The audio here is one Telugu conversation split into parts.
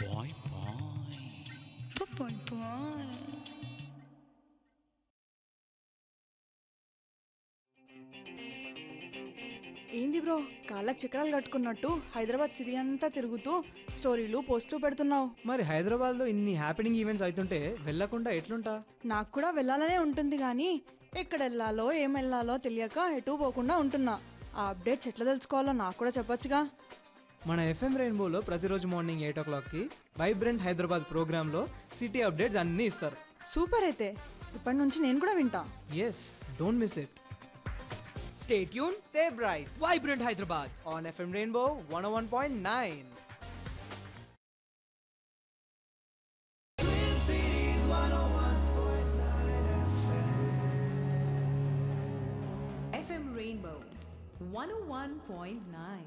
బాయ్ బాయ్ బాయ్ బాయ్ ఏంది బ్రో కాళ్ళకి చక్రాలు కట్టుకున్నట్టు హైదరాబాద్ సిటీ అంతా తిరుగుతూ స్టోరీలు పోస్టులు పెడుతున్నావు మరి హైదరాబాద్లో ఇన్ని హ్యాపెనింగ్ ఈవెంట్స్ అవుతుంటే వెళ్ళకుండా ఎట్లుంటా నాకు కూడా వెళ్ళాలనే ఉంటుంది కానీ ఎక్కడ వెళ్ళాలో ఏం వెళ్ళాలో తెలియక ఎటు పోకుండా ఉంటున్నా ఆ అప్డేట్స్ ఎట్లా తెలుసుకోవాలో నాకు కూడా చెప్పొచ్చుగా మన ఎఫ్ఎం రెయిన్బోలో ప్రతిరోజు మార్నింగ్ ఎయిట్ ఓ క్లాక్కి వైబ్రెంట్ హైదరాబాద్ ప్రోగ్రాంలో సిటీ అప్డేట్స్ అన్నీ ఇస్తారు సూపర్ అయితే ఇప్పటి నుంచి నేను కూడా వింటా yes don't miss it stay tune stay bright vibrant Hyderabad on FM Rainbow one one point nine FM Rainbow 101.9.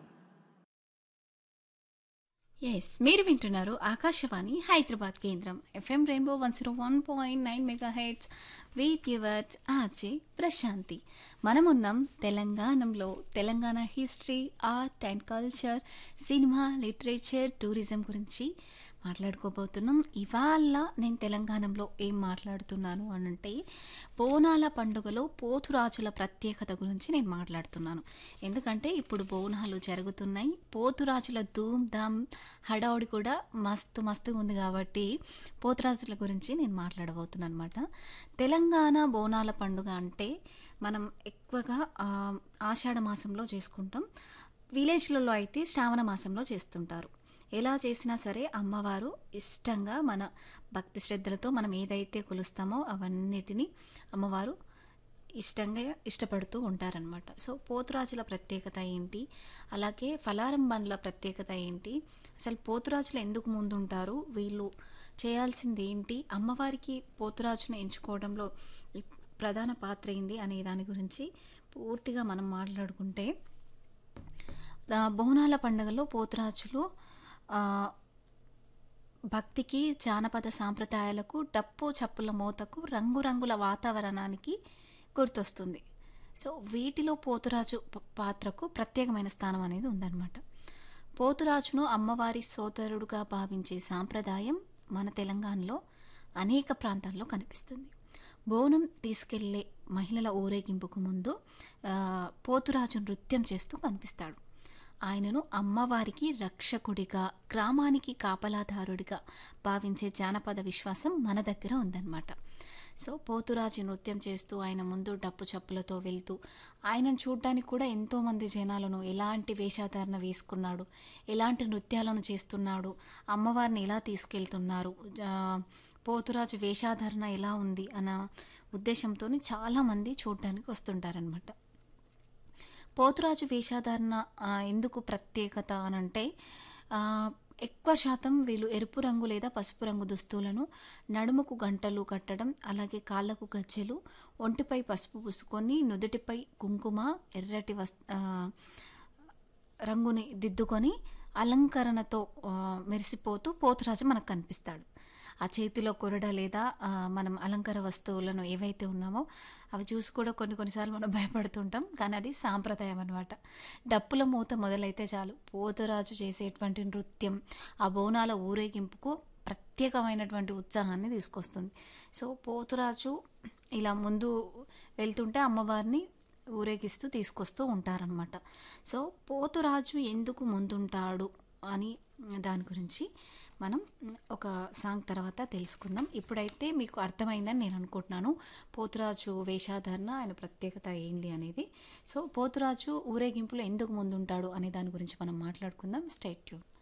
Yes మీరు వింటున్నారు ఆకాశవాణి హైదరాబాద్ కేంద్రం FM Rainbow one zero one point nine mega heads with yours RJ Prashanti మనమున్నాం తెలంగాణలో Telangana history art and culture cinema literature tourism గురించి మాట్లాడుకోబోతున్నాం ఇవాళ నేను తెలంగాణలో ఏం మాట్లాడుతున్నాను అని అంటే బోనాల పండుగలో పోతురాజుల ప్రత్యేకత గురించి నేను మాట్లాడుతున్నాను ఎందుకంటే ఇప్పుడు బోనాలు జరుగుతున్నాయి పోతురాజుల ధూమ్ ధామ్ హడావుడి కూడా మస్తు మస్తుగా ఉంది కాబట్టి పోతురాజుల గురించి నేను మాట్లాడబోతున్నాను అనమాట తెలంగాణ బోనాల పండుగ అంటే మనం ఎక్కువగా ఆ, ఆషాఢ మాసంలో చేసుకుంటాం విలేజ్లలో అయితే శ్రావణ మాసంలో చేస్తుంటారు ఎలా చేసినా సరే అమ్మవారు ఇష్టంగా మన భక్తి శ్రద్ధలతో మనం ఏదైతే కొలుస్తామో అవన్నిటినీ అమ్మవారు ఇష్టంగా ఇష్టపడుతూ ఉంటారనమాట సో పోతురాజుల ప్రత్యేకత ఏంటి అలాగే ఫలారం బండ్ల ప్రత్యేకత ఏంటి అసలు పోతురాజులు ఎందుకు ముందుంటారు వీళ్ళు చేయాల్సింది ఏంటి అమ్మవారికి పోతురాజును ఎంచుకోవడంలో ప్రధాన పాత్ర ఏంది అనే దాని గురించి పూర్తిగా మనం మాట్లాడుకుంటే ఆ, బోనాల పండుగలో పోతురాజులు ఆ, భక్తికి జానపద సాంప్రదాయాలకు డప్పు చప్పుల మోతకు రంగురంగుల వాతావరణానికి గుర్తొస్తుంది సో వీటిలో పోతురాజు ప- పాత్రకు ప్రత్యేకమైన స్థానం అనేది ఉందన్నమాట పోతురాజును అమ్మవారి సోదరుడుగా భావించే సాంప్రదాయం మన తెలంగాణలో అనేక ప్రాంతాల్లో కనిపిస్తుంది బోనం తీసుకెళ్లే మహిళల ఊరేగింపుకు ముందు ఆ, పోతురాజు నృత్యం చేస్తూ కనిపిస్తాడు ఆయనను అమ్మవారికి రక్షకుడిగా గ్రామానికి కాపలాదారుడిగా భావించే జానపద విశ్వాసం మన దగ్గర ఉందన్నమాట సో పోతురాజు నృత్యం చేస్తూ ఆయన ముందు డప్పు చప్పులతో వెళ్తూ ఆయనను చూడడానికి కూడా ఎంతోమంది జనాలను ఎలాంటి వేషధారణ వేసుకున్నాడు ఎలాంటి నృత్యాలను చేస్తున్నాడు అమ్మవారిని ఎలా తీసుకెళ్తున్నారు జా- పోతురాజు వేషధారణ ఎలా ఉంది అన్న ఉద్దేశంతో చాలామంది చూడడానికి వస్తుంటారనమాట పోతురాజు వేషధారణ ఆ, ఎందుకు ప్రత్యేకత అనంటే ఆ, ఎక్కువ శాతం వీళ్ళు ఎరుపు రంగు లేదా పసుపు రంగు దుస్తులను నడుముకు గంటలు కట్టడం అలాగే కాళ్ళకు గజ్జెలు ఒంటిపై పసుపు పూసుకొని నుదుటిపై కుంకుమ ఎర్రటి వస్ ఆ, రంగుని దిద్దుకొని అలంకరణతో ఆ, మెరిసిపోతూ పోతురాజు మనకు కనిపిస్తాడు ఆ చేతిలో కొరడ లేదా ఆ, మనం అలంకార వస్తువులను ఏవైతే ఉన్నామో అవి చూసి కూడా కొన్ని కొన్నిసార్లు మనం భయపడుతుంటాం కానీ అది సాంప్రదాయం అనమాట డప్పుల మూత మొదలైతే చాలు పోతురాజు చేసేటువంటి నృత్యం ఆ బోనాల ఊరేగింపుకు ప్రత్యేకమైనటువంటి ఉత్సాహాన్ని తీసుకొస్తుంది సో పోతురాజు ఇలా ముందు వెళ్తుంటే అమ్మవారిని ఊరేగిస్తూ తీసుకొస్తూ ఉంటారనమాట సో పోతురాజు ఎందుకు ముందుంటాడు అని దాని గురించి మనం ఒక సాంగ్ తర్వాత తెలుసుకుందాం ఇప్పుడైతే మీకు అర్థమైందని నేను అనుకుంటున్నాను పోతురాజు వేషాధారణ ఆయన ప్రత్యేకత ఏంది అనేది సో పోతురాజు ఊరేగింపులో ఎందుకు ముందుంటాడు అనే దాని గురించి మనం మాట్లాడుకుందాం స్టేట్ ట్యూన్